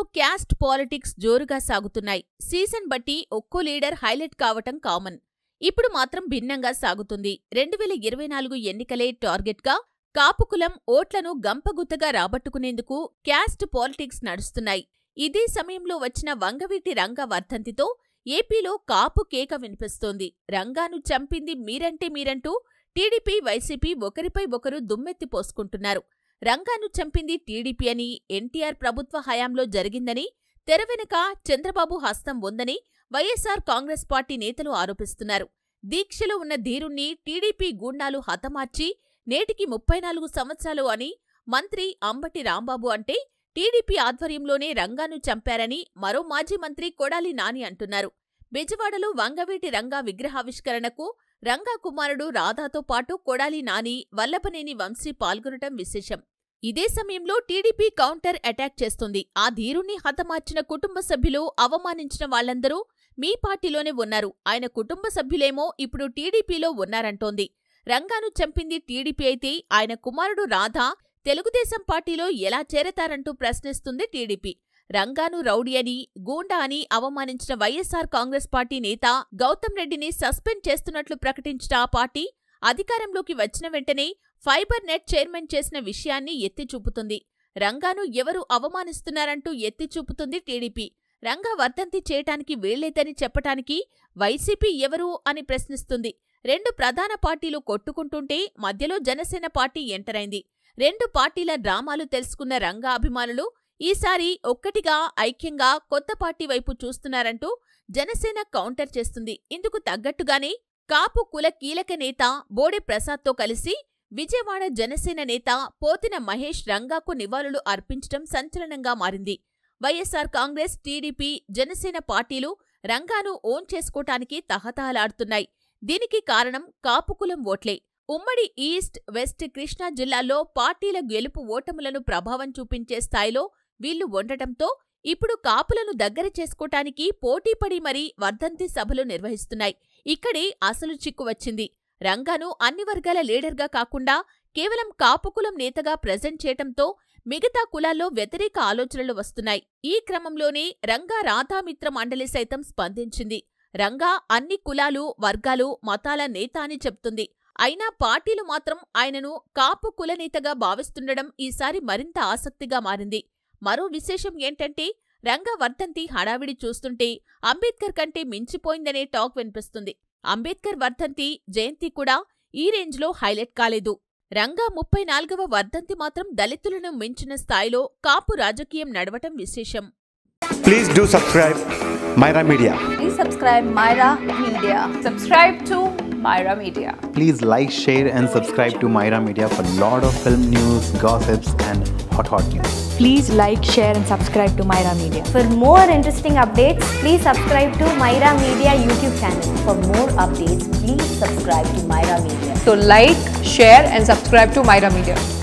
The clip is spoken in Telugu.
క్యాస్ట్ పాలిటిక్స్ జోరుగా సాగుతున్నాయి సీజన్ బట్టి ఒక్కో లీడర్ హైలైట్ కావటం కామన్ ఇప్పుడు మాత్రం భిన్నంగా సాగుతుంది రెండు వేల ఇరవై నాలుగు ఎన్నికలే టార్గెట్గా కాపుకులం ఓట్లను గంపగుత్తగా రాబట్టుకునేందుకు క్యాస్ట్ పాలిటిక్స్ నడుస్తున్నాయి ఇదే సమయంలో వచ్చిన వంగవీటి రంగ వర్ధంతితో ఏపీలో కాపు కేక వినిపిస్తోంది రంగాను చంపింది మీరంటే మీరంటూ టీడీపీ వైసీపీ ఒకరిపై ఒకరు దుమ్మెత్తి పోసుకుంటున్నారు రంగాను చంపింది టీడీపీ అని ఎన్టీఆర్ ప్రభుత్వ హయాంలో జరిగిందని తెరవెనక చంద్రబాబు హస్తం ఉందని వైఎస్సార్ కాంగ్రెస్ పార్టీ నేతలు ఆరోపిస్తున్నారు దీక్షలో ఉన్న ధీరుణ్ణి టీడీపీ గూండాలు హతమార్చి నేటికి ముప్పై నాలుగు సంవత్సరాలు అని మంత్రి అంబటి రాంబాబు అంటే టీడీపీ ఆధ్వర్యంలోనే రంగాను చంపారని మరో మాజీ మంత్రి కొడాలి నాని అంటున్నారు బెజవాడలో వంగవీటి రంగా విగ్రహావిష్కరణకు రంగా కుమారుడు రాధాతో పాటు కొడాలి నాని వల్లభనేని వంశీ పాల్గొనటం విశేషం ఇదే సమయంలో టీడీపీ కౌంటర్ అటాక్ చేస్తుంది ఆ ధీరుణ్ణి హతమార్చిన కుటుంబ సభ్యులు అవమానించిన వాళ్లందరూ మీ పార్టీలోనే ఉన్నారు ఆయన కుటుంబ సభ్యులేమో ఇప్పుడు టీడీపీలో ఉన్నారంటోంది రంగాను చంపింది టీడీపీ అయితే ఆయన కుమారుడు రాధా తెలుగుదేశం పార్టీలో ఎలా చేరతారంటూ ప్రశ్నిస్తుంది టీడీపీ రంగాను రౌడీ అని గూండా అని అవమానించిన వైఎస్సార్ కాంగ్రెస్ పార్టీ నేత గౌతమ్ రెడ్డిని సస్పెండ్ చేస్తున్నట్లు ప్రకటించిన ఆ పార్టీ అధికారంలోకి వచ్చిన వెంటనే ఫైబర్ నెట్ చైర్మన్ చేసిన విషయాన్ని ఎత్తి చూపుతుంది రంగాను ఎవరు అవమానిస్తున్నారంటూ ఎత్తి చూపుతుంది టీడీపీ రంగా వర్ధంతి చేయటానికి వీల్లేదని చెప్పటానికి వైసీపీ ఎవరు అని ప్రశ్నిస్తుంది రెండు ప్రధాన పార్టీలు కొట్టుకుంటుంటే మధ్యలో జనసేన పార్టీ ఎంటరైంది రెండు పార్టీల డ్రామాలు తెలుసుకున్న రంగా అభిమానులు ఈసారి ఒక్కటిగా ఐక్యంగా కొత్త పార్టీ వైపు చూస్తున్నారంటూ జనసేన కౌంటర్ చేస్తుంది ఇందుకు తగ్గట్టుగానే కాపు కుల కీలక నేత బోడే ప్రసాద్తో కలిసి విజయవాడ జనసేన నేత పోతిన మహేష్ రంగాకు నివాళులు అర్పించడం సంచలనంగా మారింది వైఎస్సార్ కాంగ్రెస్ టీడీపీ జనసేన పార్టీలు రంగాను ఓన్ చేసుకోటానికి తహతహలాడుతున్నాయి దీనికి కారణం కాపుకులం ఓట్లే ఉమ్మడి ఈస్ట్ వెస్ట్ కృష్ణా జిల్లాల్లో పార్టీల గెలుపు ఓటములను ప్రభావం చూపించే స్థాయిలో వీళ్లు ఉండటంతో ఇప్పుడు కాపులను దగ్గర చేసుకోటానికి పోటీపడి మరీ వర్ధంతి సభలు నిర్వహిస్తున్నాయి ఇక్కడే అసలు చిక్కు వచ్చింది రంగాను అన్ని వర్గాల లీడర్గా కాకుండా కేవలం కాపుకులం నేతగా ప్రెజెంట్ చేయటంతో మిగతా కులాల్లో వ్యతిరేక ఆలోచనలు వస్తున్నాయి ఈ క్రమంలోనే రంగా రాధామిత్ర మండలి సైతం స్పందించింది రంగా అన్ని కులాలు వర్గాలు మతాల నేత అని చెప్తుంది అయినా పార్టీలు మాత్రం ఆయనను కాపు కులనేతగా భావిస్తుండడం ఈసారి మరింత ఆసక్తిగా మారింది మరో విశేషం ఏంటంటే రంగ వర్ధంతి హడావిడి చూస్తుంటే అంబేద్కర్ కంటే మించిపోయిందనే టాక్ వినిపిస్తుంది అంబేద్కర్ వర్ధంతి జయంతి కూడా ఈ రేంజ్లో హైలైట్ కాలేదు రంగా ముప్పై నాలుగవ వర్ధంతి మాత్రం దళితులను మించిన స్థాయిలో కాపు రాజకీయం నడవటం విశేషం Please do subscribe Myra Media. Please subscribe Myra Media. Subscribe to Myra Media. Please like, share, and subscribe to Myra Media for lot of film news, gossips, and hot hot news. Please like, share, and subscribe to Myra Media. For more interesting updates, please subscribe to Myra Media YouTube channel. For more updates, please subscribe to Myra Media. So like, share and subscribe to Myra Media.